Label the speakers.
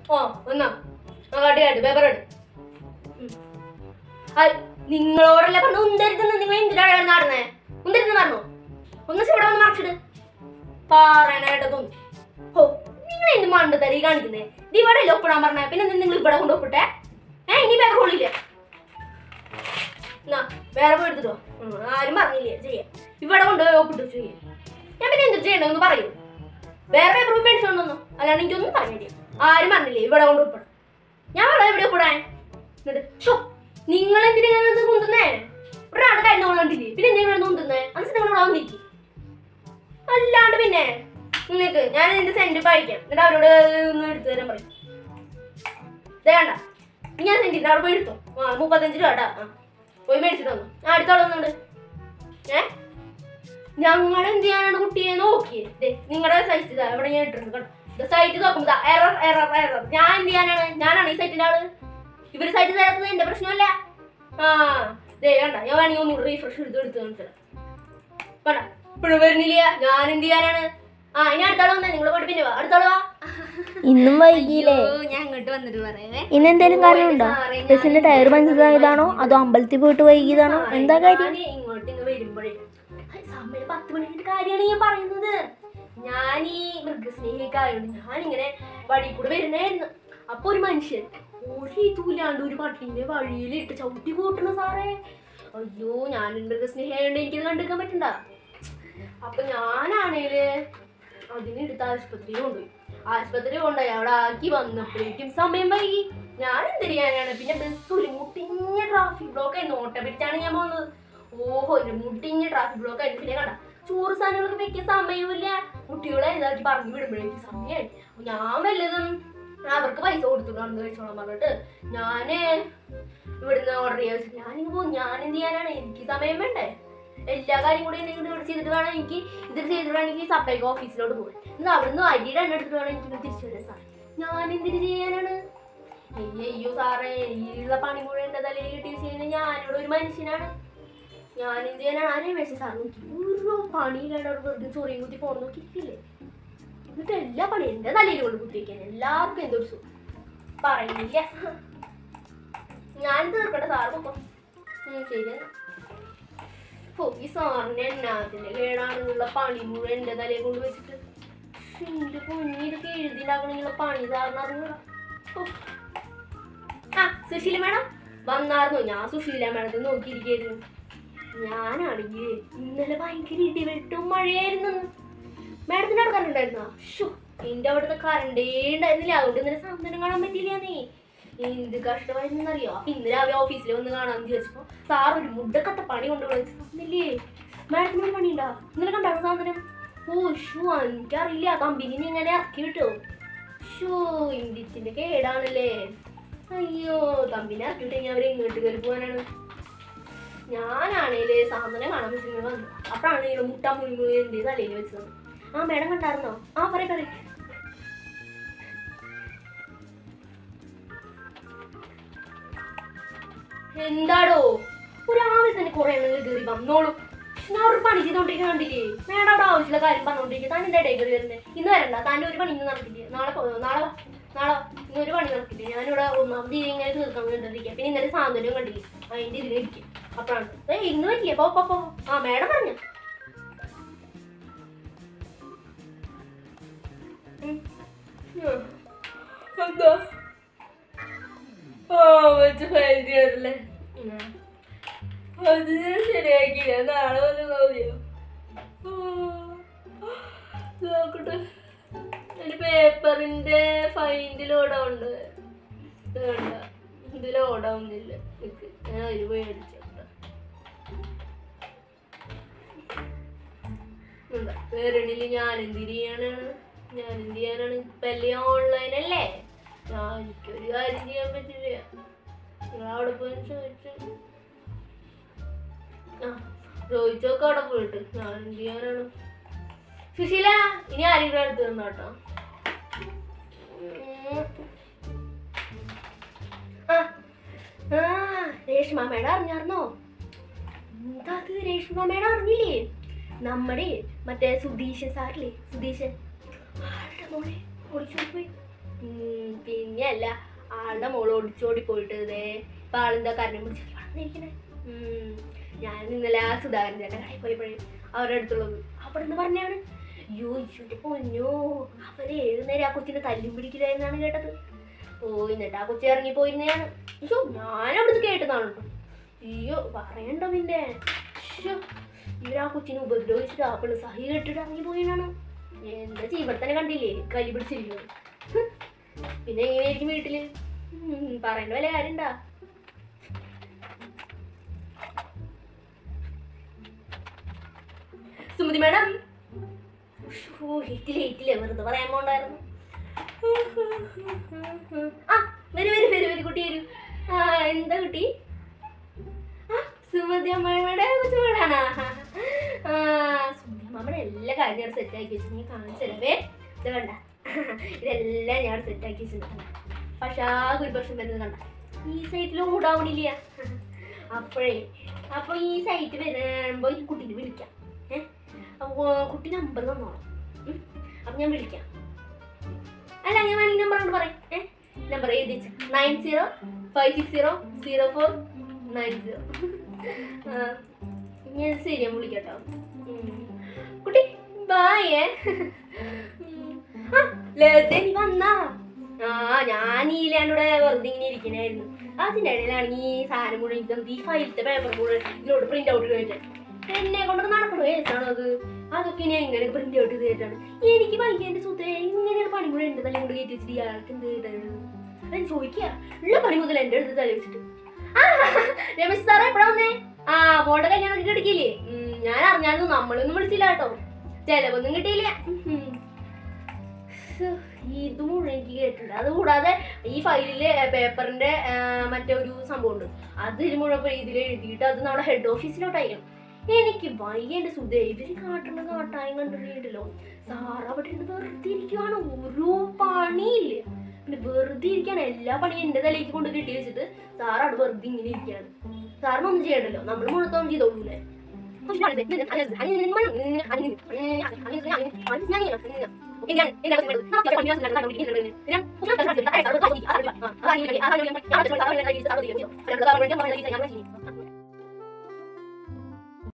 Speaker 1: ഓ ഒന്നാ ആ കാട്ടി കാട്ടി പേപ്പർ എടു നിങ്ങളോടല്ലേ പറഞ്ഞു ഉന്തരുതെന്ന് നിങ്ങൾ എന്തിനാണ് നടന്നേ ഉന്തരുന്ന് പറഞ്ഞു ഒന്ന് ഇവിടെ വന്ന് മറച്ചിട് പാറേനായിട്ട് തോന്നി ഓ നിങ്ങൾ എന്ത് മണ്ട് തരി കാണിക്കുന്നേ ഇത് ഇവിടെ അല്ലേ ഒപ്പിടാൻ പറഞ്ഞേ പിന്നെ എന്തിനാ നിങ്ങൾ ഇവിടെ കൊണ്ട് ഒപ്പിട്ടെ ഏ ഇനി പേപ്പർ കൊള്ളില്ലേ എന്നാ വേറെ പോയി എടുത്തിട്ടോ ഉം, ആരും പറഞ്ഞില്ലേ ചെയ്യാം ഇവിടെ കൊണ്ട് ഒപ്പിട്ട് ചെയ്യാം ഞാൻ പിന്നെ എന്ത് ചെയ്യണമെന്ന് പറയൂ വേറെ പേപ്പർ മേടിച്ചോണ്ടൊന്നും അല്ലാണ്ട് എനിക്കൊന്നും പറഞ്ഞില്ല ആരും പറഞ്ഞില്ലേ ഇവിടെ കൊണ്ട് ഒപ്പിടാം ഞാൻ പറയാം ഇവിടെ ഒപ്പിടാൻ എന്നിട്ട് ഷോ നിങ്ങൾ എന്തിനാണ് കുന്തുന്നേ ഒരാളുടെ കാര്യം നമ്മൾ കണ്ടില്ലേ പിന്നെ എന്തിനാണ് കുന്തുന്നേ മനസ്സിൽ നിങ്ങൾ ഇവിടെ വന്നിരിക്കും അല്ലാണ്ട് പിന്നെ നിങ്ങൾക്ക് ഞാൻ ഇതിന്റെ സെന്റ് അയക്കാം എന്നിട്ട് അവരോട് ഒന്ന് എടുത്തു തരാൻ പറയും ഇതേ വേണ്ട ഇനി ഞാൻ സെന്റ് അവിടെ പോയി എടുത്തോ ആ മുപ്പത്തഞ്ച് രൂപ കേട്ടാ ആ പോയി മേടിച്ചിട്ട് വന്നു ആ അടുത്തോളൊന്നുണ്ട് ഏ ഞങ്ങൾ എന്ത് ചെയ്യാനാണ് കുട്ടിയെ നോക്കിയേ ദേ നിങ്ങളുടെ സൈറ്റ് ഇതാ ഇവിടെ ഞാൻ ഇട്ടിട്ടുണ്ട് കേട്ടോ സൈറ്റ് നോക്കുമ്പോ എറർ എറർ എറർ ഞാൻ എന്ത് ചെയ്യാനാണ് ഞാനാണ് ഈ സൈറ്റിന്റെ ആള് ഇവര് സൈറ്റ് തരാത്തത് എന്റെ പ്രശ്നമല്ല ആ ദേ കണ്ട ഞാൻ വേണമെങ്കിൽ ഒന്ന് റീഫ്രഷ് എടുത്ത് എടുത്ത് കാണിച്ചത് വേണ്ട ഇപ്പോഴും വരുന്നില്ല ഞാൻ എന്ത് ചെയ്യാനാണ് ആ ഇനി അടുത്തോളം വന്നേ നിങ്ങൾ പോയിട്ട് പിന്നെ വാ അടുത്തോളം വാ
Speaker 2: ഇന്നും വൈകിയില്ലേ
Speaker 1: അയ്യോ, ഞാൻ ഇങ്ങോട്ട് വന്നിട്ട് പറയാവേ
Speaker 2: ഇന്ന് എന്തെങ്കിലും കാര്യമുണ്ടോ
Speaker 1: സാറേ, ഞാൻ-
Speaker 2: ബസ്സിന്റെ ടയർ പഞ്ചറായതാണോ അതോ അമ്പലത്തിൽ പോയിട്ട് വൈകിയതാണോ എന്താ കാര്യം
Speaker 1: ഞാന് ഇങ്ങോട്ട് ഇങ്ങ് വരുമ്പോഴേ ഹൈ, സമയം പത്ത് മണിന്റെ കാര്യമാണ് ഞാൻ പറയുന്നത് ഞാൻ ഈ മൃഗസ്നേഹിയൊക്കെ ആയതുകൊണ്ട് ഞാനിങ്ങനെ വഴി കൂടെ വരുന്നായിരുന്നു അപ്പൊ ഒരു മനുഷ്യൻ ഒരു ഇതുമില്ലാണ്ട് ഒരു പട്ടീനെ വഴിയിലിട്ട് ചവിട്ടി കൂട്ടണ സാറേ അയ്യോ ഞാൻ മൃഗസ്നേഹിയായോണ്ട് എനിക്കത് കണ്ടെടുക്കാൻ പറ്റണ്ട അപ്പൊ ഞാനാണേല് അതിനെടുത്ത് ആശുപത്രിയിൽ കൊണ്ടുപോയി ആശുപത്രി കൊണ്ടുപോയി അവിടെ ആക്കി വന്നപ്പോഴേക്കും സമയം വൈകി ഞാൻ എന്ത് ചെയ്യാനാണ് പിന്നെ ബസ് ഒരു മുട്ടിഞ്ഞ ട്രാഫിക് ബ്ലോക്ക് ആയിരുന്നു ഓട്ട പിടിച്ചാണ് ഞാൻ പോകുന്നത് ഓഹോ ഒരു മുട്ടിഞ്ഞ ട്രാഫിക് ബ്ലോക്ക് ആയിരുന്നു പിന്നെ കണ്ട ചോറ് സാധനങ്ങളൊക്കെ വെക്കാൻ സമയമില്ല കുട്ടികളെ ഇതാക്കി പറഞ്ഞു വിടുമ്പോഴേക്കും സമയമായി അപ്പൊ ഞാൻ വല്ലതും അവർക്ക് പൈസ കൊടുത്തു നടന്ന് കഴിച്ചോളാൻ പറഞ്ഞിട്ട് ഞാന് ഇവിടുന്ന് ഓർഡർ ചെയ്യാൻ വെച്ചിട്ട് ഞാനിങ്ങ് പോകും ഞാൻ എന്ത് ചെയ്യാനാണ് എനിക്ക് സമയം വേണ്ടേ എല്ലാ കാര്യം കൂടി എന്തെങ്കിലും ഇവിടെ ചെയ്തിട്ട് വേണം എനിക്ക് ഇത് ചെയ്തിട്ട് വേണം എനിക്ക് സപ്ലൈകോ ഓഫീസിലോട്ട് പോകാൻ എന്നിട്ട് അവിടുന്ന് അരിയുടെ എണ്ണ എടുത്തിട്ട് വേണം എനിക്ക് തിരിച്ചു വരാൻ സാർ ഞാൻ എന്തിനു ചെയ്യാനാണ് അയ്യോ അയ്യോ സാറേ ഈ ഉള്ള പണി മുഴുവൻ എൻ്റെ തലയിൽ കിട്ടി വെച്ച് കഴിഞ്ഞാൽ ഞാനിവിടെ ഒരു മനുഷ്യനാണ് ഞാൻ എന്ത് ചെയ്യാനാണ് ആരെയും വെച്ച് സാർ നോക്കി ഒരു പണിയിലാണ് അവിടെ വെറുതെ ചൊറിയും കുത്തി ഫോൺ നോക്കിയിരിക്കില്ലേ എന്നിട്ട് എല്ലാ പണിയും എൻ്റെ തലയിൽ കൊണ്ട് കുത്തി വയ്ക്കാൻ എല്ലാവർക്കും എന്തൊരു സുഖം പറയുന്നില്ല ഞാൻ തീർക്കട്ടെ സാറ് പൊക്കോ ഉം, ശരി എന്നാ. ഓ ഈ സാറിന് എന്നാത്തിന്റെ കേടാണെന്നുള്ള പണി മുഴുവൻ എൻ്റെ തലയിൽ കൊണ്ട് വെച്ചിട്ട് എന്റെ പൊന്നി ഇതൊക്കെ എഴുതിണ്ടാക്കണമെന്നുള്ള പണി സാറിന് അറിഞ്ഞൂടാ ഓ. ആ സുശീല മേഡം വന്നായിരുന്നു ഞാൻ സുശീല മേഡത്തെ നോക്കിയിരിക്കായിരുന്നു ഞാനാണെങ്കിൽ ഇന്നലെ ഭയങ്കര ഇടിവെട്ടും മഴയായിരുന്നു മേഡത്തിന്റെ അവിടെ കറണ്ട് ഉണ്ടായിരുന്നോ ഷോ എന്റെ അവിടുത്തെ കറണ്ടേ ഉണ്ടായിരുന്നില്ല അതുകൊണ്ട് ഇന്നലെ സാന്ത്വനം കാണാൻ പറ്റില്ല നീ എന്ത് കഷ്ടമായിരുന്നറിയോ അപ്പൊ ഇന്ന് രാവിലെ ഓഫീസിൽ വന്ന് കാണാന്ന് ചോദിച്ചപ്പോ സാർ ഒരു മുണ്ടക്കത്തെ പണി കൊണ്ട് വിളിച്ചില്ലേ മാഡത്തിന് ഒരു പണിയുണ്ടോ ഇന്നലെ കണ്ടാണ് സാധനം ഓ ഷോ എനിക്കറിയില്ല കമ്പനി ഇങ്ങനെ ഇറക്കി വിട്ടു ഷോ ഇന്ത്യത്തിന്റെ കേടാണല്ലേ അയ്യോ കമ്പനി ഇറക്കി വിട്ടെങ്കിൽ അവർ ഇങ്ങോട്ട് കയറി പോകാനാണ് ഞാനാണേല് സാധനം കാണാൻ വെച്ചിട്ട് വന്നു അപ്പോഴാണ് ഈ മുട്ട മുഴുവൻ എൻ്റെ തലയിൽ വെച്ചത് ആ മേഡം കണ്ടായിരുന്നോ ആ പറയ പറയ എന്താടോ ഒരാവിൽ തന്നെ കുറെ എണ്ണം കയറി വന്നോളൂ ഞാൻ ഒരു പണി ചെയ്തോണ്ടിരിക്കാൻ കണ്ടില്ലേ മേഡം അവിടെ ആവശ്യമുള്ള കാര്യം പറഞ്ഞോണ്ടിരിക്കുക താൻ എന്താ ഇടയിൽ കയറി വരുന്നത് ഇന്ന് വരണ്ട താൻ്റെ ഒരു പണി ഇന്ന് നടക്കില്ലേ നാളെ പോ നാളെ വാ. നാളെ വാ. ഇന്ന് ഒരു പണി നടക്കില്ലേ ഞാനിവിടെ ഒന്നാമത് ഇങ്ങനെ തീർക്കാൻ വേണ്ടിയിരിക്കുക പിന്നെ ഇന്നലെ സാന്ത്വനം കണ്ടില്ലേ അതിൻ്റെ ഇതിലിരിക്കും അപ്പോഴാണ് ഏ ഇന്ന് പറ്റിയേ പോ പോ പോ ആ മേഡം പറഞ്ഞു ഉം. ഉം. എന്താ ആ വെച്ച് ഫൈനല്ലേ അത് ഞാൻ ശരിയാക്കിയില്ല നാളെ വന്ന് മതിയോ നോക്കട്ടെ എൻ്റെ പേപ്പറിൻ്റെ ഫൈൻ്റെ ലോഡാവുണ്ട് വേണ്ട ഇത് ലോഡാവുന്നില്ല നിക്ക് ഞാൻ ഒരു മേടിച്ചോട്ടെ എന്താ വേറെണ്ണില് ഞാൻ എന്ത് ചെയ്യാനാണ് ഞാൻ എന്ത് ചെയ്യാനാണ് ഇപ്പം എല്ലാം ഓൺലൈൻ അല്ലേ ഞാൻ എനിക്കൊരു കാര്യം ചെയ്യാൻ പറ്റില്ല നിങ്ങൾ അവിടെ പോയി ചോദിച്ചു ആ ചോദിച്ചോക്കെ അവിടെ പോയിട്ട് ഞാൻ എന്ത് ചെയ്യാനാണ് സുശീല ഇനി ആരെങ്കിലും അടുത്ത് തന്നോ കേട്ടോ ഉം. ആ ആ രേഷ്മ മേഡം അറിഞ്ഞാർന്നോ എന്താ അത് രേഷ്മ മേഡം അറിഞ്ഞില്ലേ നമ്മുടെ മറ്റേ സുധീഷൻ സാറില്ലേ സുധീഷൻ ആരുടെ മോളെ ഒളിച്ചോടി പോയി ഉം, പിന്നെ പിന്നെയല്ല ആളുടെ മോള് ഓടിച്ചോടി പോയിട്ട് ഇതേ ഇപ്പൊ ആളെന്താ കരണം പിടിച്ചു വന്നിരിക്കണേ ഞാൻ ഇന്നലെ ആ സുധാകരൻ ചേട്ടൻ കടയിൽ പോയപ്പോഴേ അവരുടെ അടുത്തുള്ളത് അവിടെ നിന്ന് പറഞ്ഞാണ് അയ്യോ ഈശോന്റെ പൊന്നോ അവര് ഏത് നേരം ആ കൊച്ചിനെ തല്ലും പിടിക്കില്ലായിരുന്നാണ് കേട്ടത് ഓ എന്നിട്ട് ആ കൊച്ചി ഇറങ്ങി പോയിരുന്നതാണ് അയ്യോ ഞാൻ അവിടുന്ന് കേട്ടതാണ് കേട്ടോ അയ്യോ പറയണ്ട പിന്നെ ശ്ശോ, ഇവര് ആ കൊച്ചിനെ ഉപദ്രവിച്ചിട്ട് ആ പെണ്ണ് സഹി കെട്ടിട്ട് ഇറങ്ങി പോയതാണ് എന്താ ചെയ്യ ഇവിടെ തന്നെ കണ്ടില്ലേ കലി പിടിച്ചിരിക്കുന്നത് ഹ്. പിന്നെ എങ്ങനെയായിരിക്കും വീട്ടില് ഉം, പറയേണ്ട വല്ല കാര്യണ്ടാ സുമതി മാഡം ഹിറ്റില് ഹിറ്റില് വെറുതെ പറയാൻ പോണ്ടായിരുന്നു ആ വരൂ വരൂ വരൂ വരൂ കുട്ടി വരൂ ആ എന്താ കുട്ടി ആ സുമതി അമ്മയുടെ കൊച്ചുമോളാണാ ആ സുമതി അമ്മയുടെ എല്ലാ കാര്യം ഞാൻ സെറ്റ് ആക്കി വെച്ചു നീ കാണിച്ചു തരവേ ഇത് കണ്ട ഇതെല്ലാം ഞാൻ സെറ്റ് ആക്കി വെച്ചിട്ടുണ്ട് പക്ഷെ ആ ഗുരുപക്ഷം വരുന്നത് കണ്ട ഈ സൈറ്റിൽ ഓടാവണില്ല അപ്പോഴേ അപ്പൊ ഈ സൈറ്റ് വരുമ്പോ ഈ കുട്ടീനെ വിളിക്കാം ഏ അപ്പൊ കുട്ടി നമ്പർ തന്നോളാം ഉം. അപ്പൊ ഞാൻ വിളിക്കാം അല്ല ഞാൻ വേണമെങ്കിൽ നമ്പർ കൊണ്ട് പറയാം ഏ നമ്പർ എഴുതി വെച്ച് nine zero five six zero zero four nine zero ഞാൻ ശരി ഞാൻ വിളിക്കട്ടോ ഉം. കുട്ടി ബായേ ആ ലളിത നീ വന്നാ ആ ഞാൻ ഈ ലാൻഡൂടെ വെറുതെ ഇങ്ങനെ ഇരിക്കണായിരുന്നു അതിൻ്റെ ഇടയിലാണെങ്കിൽ ഈ സാധനം മുഴുവൻ ഇത് ഈ ഫയലത്തെ പേപ്പർ മുഴുവൻ ഇതിലോട്ട് പ്രിന്റ് ഔട്ട് കഴിഞ്ഞിട്ട് എന്നെ കൊണ്ട് നടക്കണ കേസാണോ അത് അതൊക്കെ ഇനി എങ്ങനെ പ്രിന്റ് ഔട്ട് ചെയ്തിട്ടാണ് എനിക്ക് വൈകിന്റെ സുത്തേ ഇങ്ങനെ ഒരു പണി മുഴുവൻ എൻ്റെ തലയും കൊണ്ട് കയറ്റി വെച്ചിട്ട് ഇയാൾക്ക് എന്ത് ചെയ്തിട്ടാണ് ഞാൻ ചോദിക്കുക ഉള്ള പണി മുതൽ എൻ്റെ അടുത്ത് തല വെച്ചിട്ട് ആ രമേശ് സാറേ എപ്പോഴാ വന്നേ ആ മോളുടെ കല്യാണമൊക്കെ കിടക്കില്ലേ ഉം, ഞാൻ അറിഞ്ഞാലും നമ്മളൊന്നും വിളിച്ചില്ല കേട്ടോ ചെലവൊന്നും കിട്ടിയില്ല ഉം. ശ്ശോ, ഇത് മുഴുവൻ എനിക്ക് കേട്ടിട്ടുണ്ട് അതുകൂടാതെ ഈ ഫയലില് പേപ്പറിന്റെ മറ്റേ ഒരു സംഭവം ഉണ്ട് അത് ഇത് മുഴുവൻ ഇതിൽ എഴുതിയിട്ട് അത് നമ്മുടെ ഹെഡ് ഓഫീസിലോട്ട് അയക്കണം എനിക്ക് വയ്യന്റെ സുധേ ഇവര് കാട്ടുന്ന കാട്ടായം കണ്ടിട്ടുണ്ടല്ലോ സാർ അവിടെ ഇരുന്ന് വെറുതെ ഇരിക്കുവാണ് ഒരു പണിയില്ല പിന്നെ വെറുതെ ഇരിക്കാണ് എല്ലാ പണിയും എന്റെ തലയ്ക്ക് കൊണ്ട് കെട്ടി വെച്ചിട്ട് സാർ അവിടെ വെറുതെ ഇങ്ങനെ ഇരിക്കുകയാണ് സാറിനൊന്നും ചെയ്യണ്ടല്ലോ നമ്മൾ മുഴുത്തോളം ചെയ്തോളൂലേ ഞാൻ